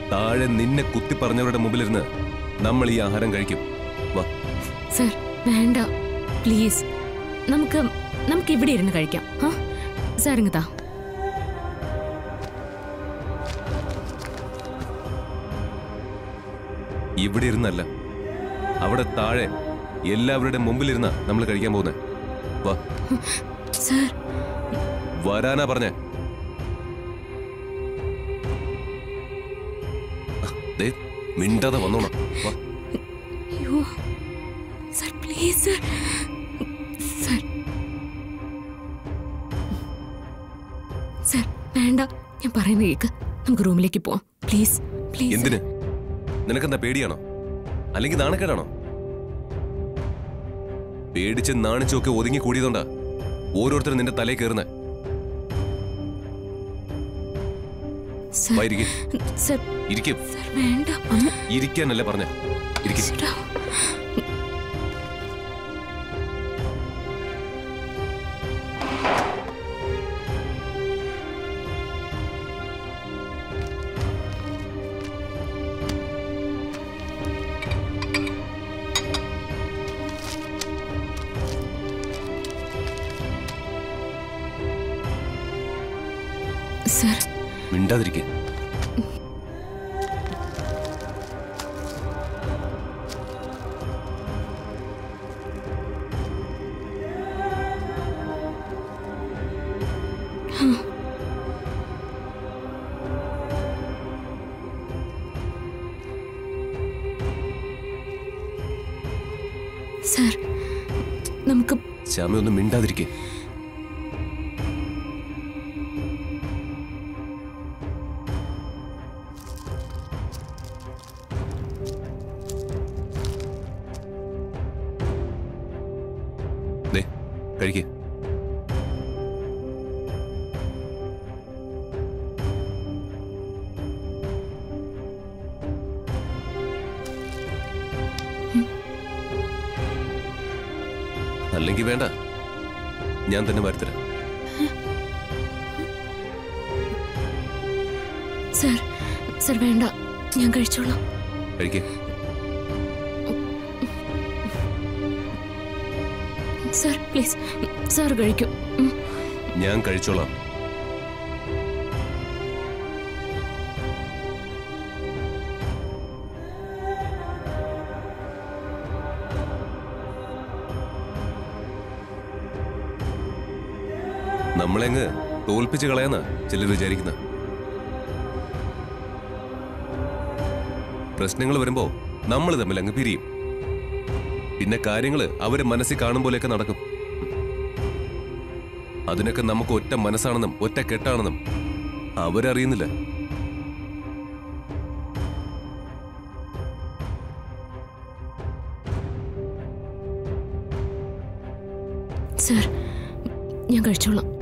താഴെ നിന്നെ കുത്തി പറഞ്ഞവരുടെ മുമ്പിലിരുന്ന് നമ്മൾ ഈ ആഹാരം കഴിക്കും വാ സർ വേണ്ട പ്ലീസ് നമുക്ക് നമുക്ക് ഇവിടെ ഇരുന്ന് കഴിക്കാം ആ സാർ ഇങ്ങ് താ ഇവിടെ ഇരുന്നല്ല അവിടെ താഴെ എല്ലാവരുടെ മുമ്പിലിരുന്ന നമ്മൾ കഴിക്കാൻ പോകുന്നത് വാ സർ വരാനാ പറഞ്ഞേ ദേ, മിണ്ടാതെ വന്നോണം വാ അയ്യോ sir please sir sir sir വേണ്ട ഞാൻ പറയുന്ന കേക്ക് നമുക്ക് റൂമിലേക്ക് പോവാം പ്ലീസ് പ്ലീസ് എന്തിന് നിനക്കെന്താ പേടിയാണോ അല്ലെങ്കിൽ നാണക്കേടാണോ പേടിച്ച് നാണിച്ചൊക്കെ ഒതുങ്ങി കൂടിയതുകൊണ്ടാ ഓരോരുത്തരും നിന്റെ തലയിൽ കയറുന്നത് സർ വായിരിക്കും സർ ഇരിക്കും സർ വേണ്ട ഒന്ന് ഇരിക്കാനല്ലേ പറഞ്ഞ ഇരിക്കും ശ്ശടാ. സർ മിണ്ടാതിരിക്കെ സർ നമുക്ക് ശ്യാമ ഒന്ന് മിണ്ടാതിരിക്കെ ദേ കഴിക്കേ അല്ലെങ്കിൽ വേണ്ട ഞാൻ തന്നെ വരുത്തരാം സർ സർ വേണ്ട ഞാൻ കഴിച്ചോളാം കഴിക്കേ സർ പ്ലീസ് സാർ കഴിക്കും ഉം. ഞാൻ കഴിച്ചോളാം നമ്മളെങ്ങ് തോൽപ്പിച്ച് കളയാന്ന ചിലർ വിചാരിക്കുന്ന പ്രശ്നങ്ങൾ വരുമ്പോ നമ്മൾ തമ്മിൽ അങ്ങ് പിരിയും പിന്നെ കാര്യങ്ങള് അവര് മനസ്സിൽ കാണും പോലെയൊക്കെ നടക്കും അതിനൊക്കെ നമുക്ക് ഒറ്റ മനസ്സാണെന്നും ഒറ്റ കെട്ടാണെന്നും അവരറിയുന്നില്ല സർ ഞാൻ കഴിച്ചോളാം